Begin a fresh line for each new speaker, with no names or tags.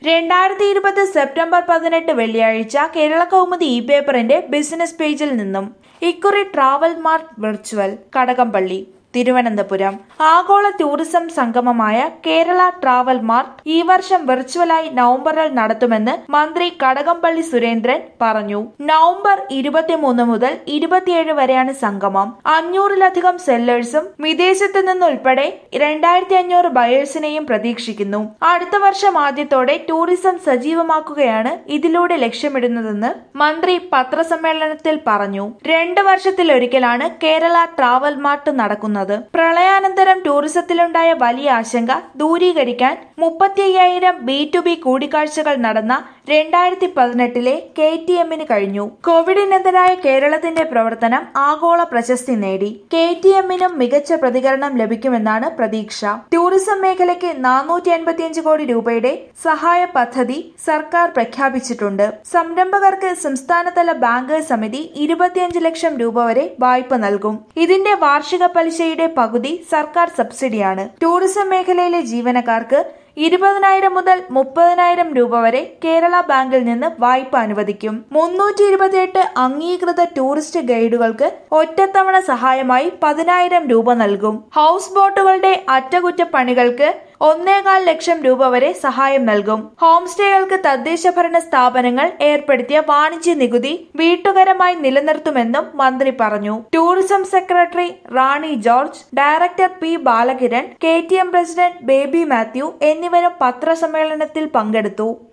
രണ്ടായിരത്തി ഇരുപത് സെപ്റ്റംബർ പതിനെട്ട് വെള്ളിയാഴ്ച കേരള കൗമുദി ഇ പേപ്പറിന്റെ ബിസിനസ് പേജിൽ നിന്നും ഇക്കുറി travel mart virtual Kadakampally Thiruvananthapuram ആഗോള ടൂറിസം സംഗമമായ കേരള ട്രാവൽ മാർട്ട് ഈ വർഷം വിർച്വലായി നവംബറിൽ നടത്തുമെന്ന് മന്ത്രി കടകംപള്ളി സുരേന്ദ്രൻ പറഞ്ഞു നവംബർ ഇരുപത്തിമൂന്ന് മുതൽ ഇരുപത്തിയേഴ് വരെയാണ് സംഗമം അഞ്ഞൂറിലധികം സെല്ലേഴ്സും വിദേശത്ത് നിന്നുൾപ്പെടെ രണ്ടായിരത്തി അഞ്ഞൂറ് ബയേഴ്സിനെയും പ്രതീക്ഷിക്കുന്നു അടുത്ത വർഷം ആദ്യത്തോടെ ടൂറിസം സജീവമാക്കുകയാണ് ഇതിലൂടെ ലക്ഷ്യമിടുന്നതെന്ന് മന്ത്രി പത്രസമ്മേളനത്തിൽ പറഞ്ഞു രണ്ട് വർഷത്തിലൊരിക്കലാണ് കേരള ട്രാവൽ മാർട്ട് നടക്കുന്നത് പ്രളയാനന്തരം ടൂറിസത്തിലുണ്ടായ വലിയ ആശങ്ക ദൂരീകരിക്കാൻ മുപ്പത്തി അയ്യായിരം ബി ടു ബി കൂടിക്കാഴ്ചകൾ നടന്ന രണ്ടായിരത്തി പതിനെട്ടിലെ കെ ടി എമ്മിന് കഴിഞ്ഞു കോവിഡിനെതിരായ കേരളത്തിന്റെ പ്രവർത്തനം ആഗോള പ്രശസ്തി നേടി കെ ടി എമ്മിനും മികച്ച പ്രതികരണം ലഭിക്കുമെന്നാണ് പ്രതീക്ഷ ടൂറിസം മേഖലയ്ക്ക് നാനൂറ്റി അൻപത്തിയഞ്ച് കോടി രൂപയുടെ സഹായ പദ്ധതി സർക്കാർ പ്രഖ്യാപിച്ചിട്ടുണ്ട് സംരംഭകർക്ക് സംസ്ഥാനതല ബാങ്കേഴ്സ് സമിതി ഇരുപത്തിയഞ്ച് ലക്ഷം രൂപ വരെ വായ്പ നൽകും ഇതിന്റെ വാർഷിക പലിശയുടെ പകുതി സർക്കാർ സബ്സിഡിയാണ് ടൂറിസം മേഖലയിലെ ജീവനക്കാർക്ക് ഇരുപതിനായിരം മുതൽ മുപ്പതിനായിരം രൂപ വരെ കേരള ബാങ്കിൽ നിന്ന് വായ്പ അനുവദിക്കും മുന്നൂറ്റി ഇരുപത്തിയെട്ട് അംഗീകൃത ടൂറിസ്റ്റ് ഗൈഡുകൾക്ക് ഒറ്റത്തവണ സഹായമായി പതിനായിരം രൂപ നൽകും ഹൗസ് ബോട്ടുകളുടെ അറ്റകുറ്റപ്പണികൾക്ക് ഒന്നേകാൽ ലക്ഷം രൂപ വരെ സഹായം നൽകും ഹോം സ്റ്റേകൾക്ക് തദ്ദേശ ഭരണ സ്ഥാപനങ്ങൾ ഏർപ്പെടുത്തിയ വാണിജ്യ നികുതി വീട്ടുകരമായി നിലനിർത്തുമെന്നും മന്ത്രി പറഞ്ഞു tourism secretary Rani George director P Balakiran K T M president Baby Mathew എന്നിവരും പത്രസമ്മേളനത്തിൽ പങ്കെടുത്തു